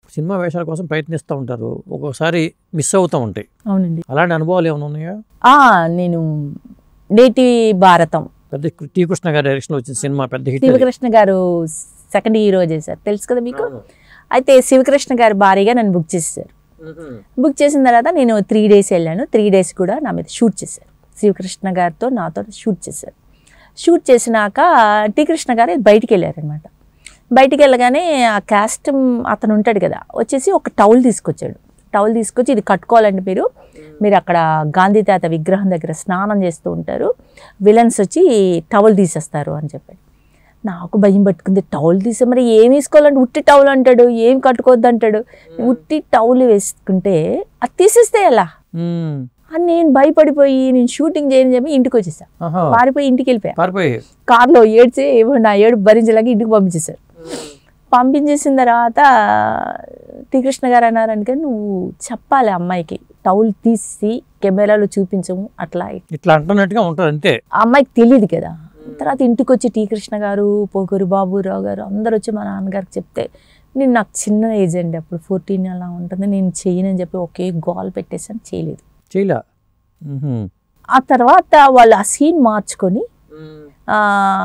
Cinema వేషాల కోసం ప్రయత్నిస్తూ ఉంటారు ఒక్కొక్కసారి మిస్ అవుతూ ఉంటాయి అవునండి అలాంటి అనుభవాలు ఏమైనా ఉన్నాయా ఆ, నేను నేటి భారతం పెద్ద టీ కృష్ణ గారి డైరెక్షన్లో వచ్చిన సినిమా పెద్ద హిట్ అది. శివకృష్ణ గారు సెకండ్ హీరో చేశారు తెలుసు కదా మీకు అయితే శివకృష్ణ గారు భారీగా నన్ను బుక్ చేశారు బుక్ చేసిన తర్వాత నేను త్రీ డేస్ వెళ్ళాను త్రీ డేస్ కూడా నా మీద షూట్ చేశారు శివకృష్ణ గారితో నాతో షూట్ చేశారు షూట్ చేసినాక టీ కృష్ణ గారు బయటికి వెళ్ళారనమాట బయటికి వెళ్ళగానే ఆ క్యాస్ట్ అతను ఉంటాడు కదా వచ్చేసి ఒక టౌల్ తీసుకొచ్చాడు టౌల్ తీసుకొచ్చి ఇది కట్టుకోవాలండి మీరు మీరు అక్కడ గాంధీ తాత విగ్రహం దగ్గర స్నానం చేస్తూ ఉంటారు విలన్స్ వచ్చి టవల్ తీసేస్తారు అని చెప్పాడు నాకు భయం పట్టుకుంది టౌల్ తీసే మరి ఏం వేసుకోవాలంటే ఉట్టి టౌల్ అంటాడు ఏం కట్టుకోవద్దు అంటాడు ఉట్టి టౌల్ వేసుకుంటే అది తీసేస్తే ఎలా మ్మ్. అని నేను భయపడిపోయి నేను షూటింగ్ చేయని చెప్పి ఇంటికి వచ్చేసా ఆహా. పారిపోయి ఇంటికి వెళ్ళిపోయా పారిపోయి కార్లో ఏడ్చి ఏమో నా ఏడు భరించలేక ఇంటికి పంపించేశారు పంపించేసిన తర్వాత టీ కృష్ణ గారు అన్నారనుక నువ్వు చెప్పాలి అమ్మాయికి టౌల్ తీసి కెమెరాలో చూపించము అట్లా ఇట్లా అంటున్నట్టుగా ఉంటుంది అంతే ఆ అమ్మాయికి తెలియదు కదా తర్వాత ఇంటికి వచ్చి టీ కృష్ణ గారు పోకూరు బాబురావు గారు అందరు వచ్చి మా నాన్నగారికి చెప్తే నేను నాకు చిన్న ఏజ్ అండి అప్పుడు ఫోర్టీన్ అలా ఉంటుంది నేను చేయనని చెప్పి ఒకే గోల్ పెట్టేసాను చేయలేదు చేయలే మ్మ్. ఆ తర్వాత వాళ్ళు ఆ సీన్ మార్చుకొని ఆ,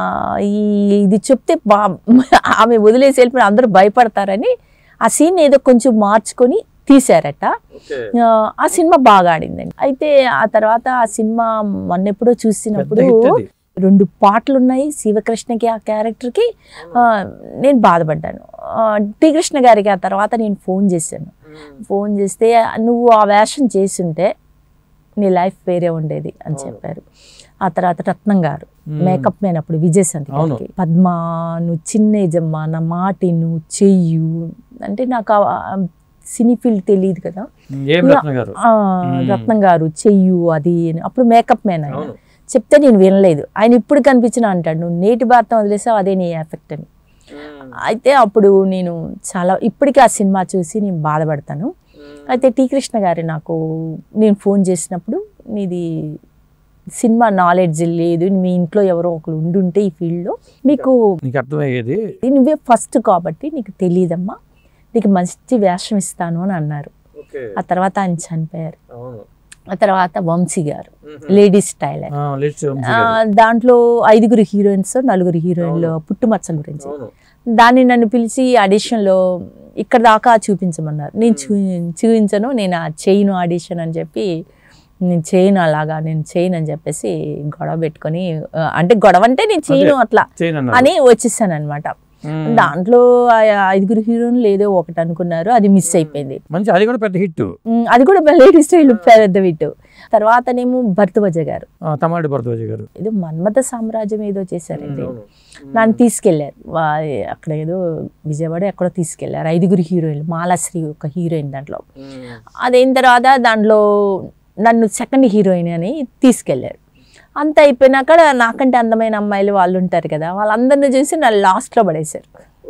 ఈ ఇది చెప్తే బా ఆమె వదిలేసి వెళ్ళిపోయి అందరూ భయపడతారని ఆ సీన్ ఏదో కొంచెం మార్చుకొని తీశారట ఆ, ఆ సినిమా బాగా ఆడిందండి అయితే ఆ తర్వాత ఆ సినిమా మొన్నెప్పుడో పెద్ద చూసినప్పుడు హిట్ అది రెండు పాటలు ఉన్నాయి శివకృష్ణకి ఆ క్యారెక్టర్కి ఆ, నేను బాధపడ్డాను ఆ, టీ కృష్ణ గారికి ఆ తర్వాత నేను ఫోన్ చేశాను ఫోన్ చేస్తే నువ్వు ఆ వేషం చేస్తుంటే నీ లైఫ్ వేరే ఉండేది అని చెప్పారు ఆ తర్వాత రత్నం గారు మేకప్ మ్యాన్ అప్పుడు విజయశాంతి అవును. గారికి పద్మ నువ్వు చిన్న ఏజమ్మ నా మాటి నువ్వు చెయ్యు అంటే నాకు ఆ సినీ ఫీల్డ్ తెలియదు కదా ఏం రత్న గారు ఆ, రత్నం గారు చెయ్యు అది అని. అప్పుడు మేకప్ మ్యాన్ ఆయన అవును. చెప్తే నేను వినలేదు ఆయన ఇప్పుడు కనిపించిన అంటాడు నువ్వు నేటి భారతం వదిలేసావు అదే నీ ఎఫెక్ట్ అని అయితే అప్పుడు నేను చాలా ఇప్పటికీ ఆ సినిమా చూసి నేను బాధపడతాను అయితే టీ కృష్ణ గారు నాకు నేను ఫోన్ చేసినప్పుడు నీది సినిమా నాలెడ్జ్ లేదు మీ ఇంట్లో ఎవరో ఒకరు ఉండుంటే ఈ ఫీల్డ్లో మీకు నీకు అర్థమయ్యేది నువ్వే ఫస్ట్ కాబట్టి నీకు తెలియదమ్మా నీకు మంచి వేషం ఇస్తాను అని అన్నారు ఆ తర్వాత ఆయన చనిపోయారు ఆ తర్వాత వంశీ గారు లేడీస్ టైలర్ ఆ, లేచి వంశీ ఆ, గారు. దాంట్లో ఐదుగురు హీరోయిన్స్ నలుగురు హీరోయిన్లు పుట్టుమచ్చ గురించి దాన్ని నన్ను పిలిచి ఆడిషన్లో ఇక్కడ దాకా చూపించమన్నారు నేను చూ చూపించను నేను ఆ చేయను ఆడిషన్ అని చెప్పి నేను చేయను అలాగా నేను చేయను అని చెప్పేసి గొడవ పెట్టుకొని ఆ, అంటే గొడవ అంటే నేను చేయను అట్లా చేయను అన్నారు. అని వచ్చేసాను అనమాట మ్మ్. దాంట్లో ఆ ఐదుగురు హీరోయిన్లు ఏదో ఒకటి అనుకున్నారు అది మిస్ అయిపోయింది మంచి అది కూడా పెద్ద హిట్ ఉమ్, అది కూడా లేడీస్ స్టైల్ పెద్ద విట్టు తర్వాతనేమో భర్తవజ గారు తమాడి భరద్వాజ గారు ఏదో మన్మథ సామ్రాజ్యం ఏదో చేశారండి నన్ను తీసుకెళ్లారు వా- అక్కడ ఏదో విజయవాడ ఎక్కడో తీసుకెళ్లారు ఐదుగురు హీరోయిన్లు మాలాశ్రీ ఒక హీరోయిన్ దాంట్లో అదైన తర్వాత దాంట్లో నన్ను సెకండ్ హీరోయిన్ అని తీసుకెళ్లారు అంత అయిపోయినాక నాకంటే అందమైన అమ్మాయిలు వాళ్ళు ఉంటారు కదా వాళ్ళందరిని చూసి నన్ను లాస్ట్లో పడేశారు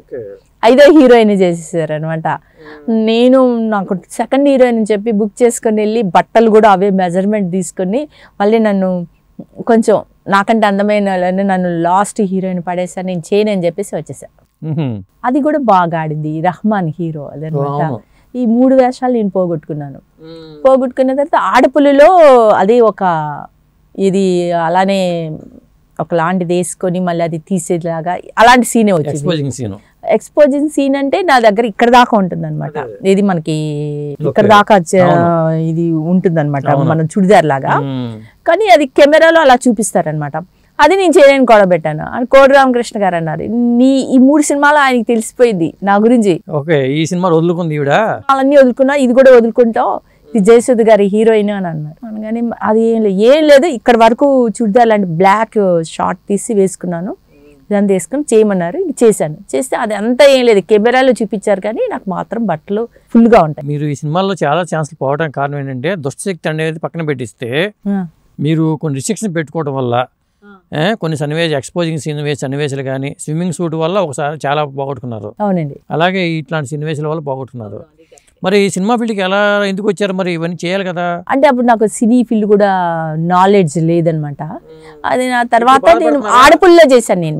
ఐదో హీరోయిన్ చేసేసారు అనమాట నేను నాకు సెకండ్ హీరోయిన్ అని చెప్పి బుక్ చేసుకొని వెళ్ళి బట్టలు కూడా అవే మెజర్మెంట్ తీసుకొని మళ్ళీ నన్ను కొంచెం నాకంటే అందమైన వాళ్ళని నన్ను లాస్ట్ హీరోయిన్ పడేసారు నేను చేయను అని చెప్పేసి వచ్చేసాను మ్మ్. అది కూడా బాగా ఆడింది రహమాన్ హీరో అదనమాట అవును. ఈ మూడు వేషాలు నేను పోగొట్టుకున్నాను పోగొట్టుకున్న తర్వాత ఆడపుల్లిలో అది ఒక ఇది అలానే ఒకలాంటిది వేసుకొని మళ్ళీ అది తీసేలాగా అలాంటి సీనే వచ్చింది ఎక్స్పోజింగ్ సీన్ ఎక్స్పోజింగ్ సీన్ అంటే నా దగ్గర ఇక్కడ దాకా ఉంటుంది అనమాట ఇది మనకి ఇక్కడ Okay. దాకా చ- అవును. ఇది ఉంటుంది అనమాట అవును. మనం చుడిదార్ లాగా కానీ అది కెమెరాలో అలా చూపిస్తారనమాట అది నేను చేయలేని కూడా పెట్టాను అని కోడి రామకృష్ణ గారు అన్నారు నీ ఈ మూడు సినిమాలు ఆయనకి తెలిసిపోయింది నా గురించి ఓకే ఈ సినిమాలో వదులుకుంది ఈవిడ వాళ్ళన్నీ వదులుకున్నా ఇది కూడా వదులుకుంటావు ఇది జయసుద్ గారి హీరోయిన్ అని అన్నారు అనగానే అది ఏం లేదు ఏం లేదు ఇక్కడ వరకు చుడిదార్ లాంటి బ్లాక్ షార్ట్ తీసి వేసుకున్నాను ఇదంతా వేసుకుని చేయమన్నారు ఇది చేశాను చేస్తే అది అంతా ఏం లేదు కెమెరాలో చూపించారు కానీ నాకు మాత్రం బట్టలు ఫుల్గా ఉంటాయి మీరు ఈ సినిమాల్లో చాలా ఛాన్సులు పోవడానికి కారణం ఏంటంటే దుష్టశక్తి అనేది పక్కన పెట్టిస్తే మీరు కొన్ని రిస్ట్రిక్షన్ పెట్టుకోవడం వల్ల ఏ, కొన్ని సన్నివేశ ఎక్స్పోజింగ్ సన్నివేశ సన్నివేశాలు కానీ స్విమ్మింగ్ సూట్ వల్ల ఒకసారి చాలా పోగొట్టుకున్నారు అవునండి అలాగే ఇట్లాంటి సన్నివేశాల వల్ల పోగొట్టుకున్నారు మరి ఈ సినిమా ఫీల్డ్కి ఎలా ఎందుకు వచ్చారు మరి ఇవన్నీ చేయాలి కదా అంటే అప్పుడు నాకు సినీ ఫీల్డ్ కూడా నాలెడ్జ్ లేదనమాట అది నా తర్వాత నేను ఆడపుల్లో చేశాను నేను మళ్ళీ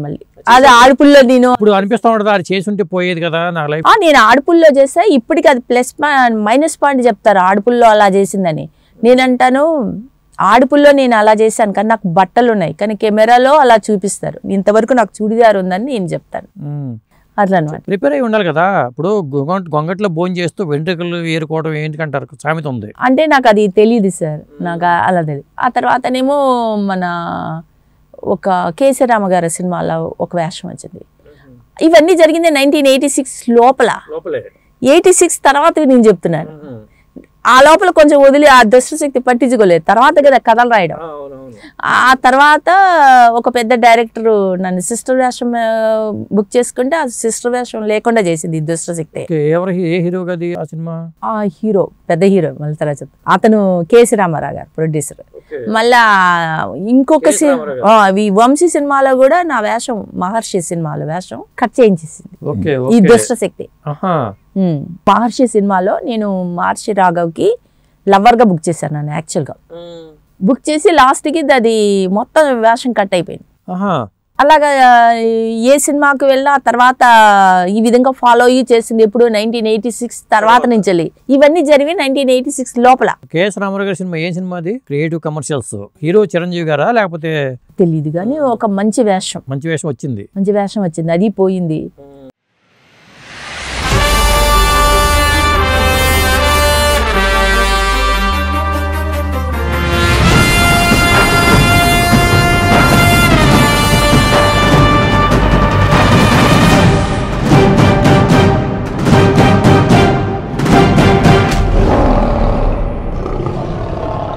అది ఆడుపుల్లో నేను ఇప్పుడు అనిపిస్తా ఉండదు అది చేసి ఉంటే పోయేది కదా నా లైఫ్ ఆ, నేను ఆడుపుల్లో చేస్తే ఇప్పటికి అది ప్లస్ మైనస్ పాయింట్ చెప్తారు ఆడుపుల్లో అలా చేసిందని నేనంటాను ఆడుపుల్లో నేను అలా చేశాను కానీ నాకు బట్టలు ఉన్నాయి కానీ కెమెరాలో అలా చూపిస్తారు ఇంతవరకు నాకు చూడిదారు ఉందని నేను చెప్తాను అట్లా అనమాట ప్రిపేర్ అయి ఉండాలి కదా ఇప్పుడు గొంగ- గొంగట్లో భోజనం చేస్తూ వెంట్రుకలు ఏరుకోవడం ఏంటికంటారు సామెత ఉంది అంటే నాకు అది తెలియదు సార్ నాకు ఆ- అలా తెలియదు ఆ తర్వాతనేమో మన ఒక కేసీ రామ గారి సినిమాలో ఒక వేషం వచ్చింది ఇవన్నీ జరిగింది నైన్టీన్ ఎయిటీ సిక్స్ లోపల లోపలే ఎయిటీ సిక్స్ తర్వాత నేను చెప్తున్నాను ఆ లోపల కొంచెం వదిలి ఆ దుష్టశక్తి పట్టించుకోలేదు తర్వాత కదా కథలు రాయడం ఆ తర్వాత ఒక పెద్ద డైరెక్టర్ నన్ను సిస్టర్ వేషం బుక్ చేసుకుంటే ఆ సిస్టర్ వేషం లేకుండా చేసింది ఈ దుష్టశక్తి ఓకే, ఎవరు ఏ హీరో గది ఆ సినిమా ఆ హీరో పెద్ద హీరో మళ్ళీ తర్వాత చెప్తా. అతను కేసీ రామారావు గారు ప్రొడ్యూసర్ మళ్ళా ఇంకొక కేసీ సి- రామారావు ఆ, ఈ వంశీ సినిమాలో కూడా నా వేషం మహర్షి సినిమాలో వేషం కట్ చేయించేసింది ఓకే ఈ ఓకే దుష్టశక్తి ఆహా ఉమ్. మహర్షి సినిమాలో నేను మహర్షి రాఘవ్కి లవర్గా బుక్ చేశాను నన్ను యాక్చువల్గా బుక్ చేసి లాస్ట్కి అది మొత్తం వేషం కట్ అయిపోయింది ఆహా అలాగా ఏ సినిమాకి వెళ్ళినా తర్వాత ఈ విధంగా ఫాలో అయ్యి చేసింది ఎప్పుడు నైన్టీన్ ఎయిటీ సిక్స్ తర్వాత నుంచి వెళ్ళి. ఇవన్నీ జరిగి నైన్టీన్ ఎయిటీ సిక్స్ లోపల కేఎస్ రామారావు గారి సినిమా ఏం సినిమా అది క్రియేటివ్ కమర్షియల్స్ హీరో చిరంజీవి గారా లేకపోతే తెలియదు కానీ ఒక మంచి వేషం మంచి వేషం వచ్చింది మంచి వేషం వచ్చింది అది పోయింది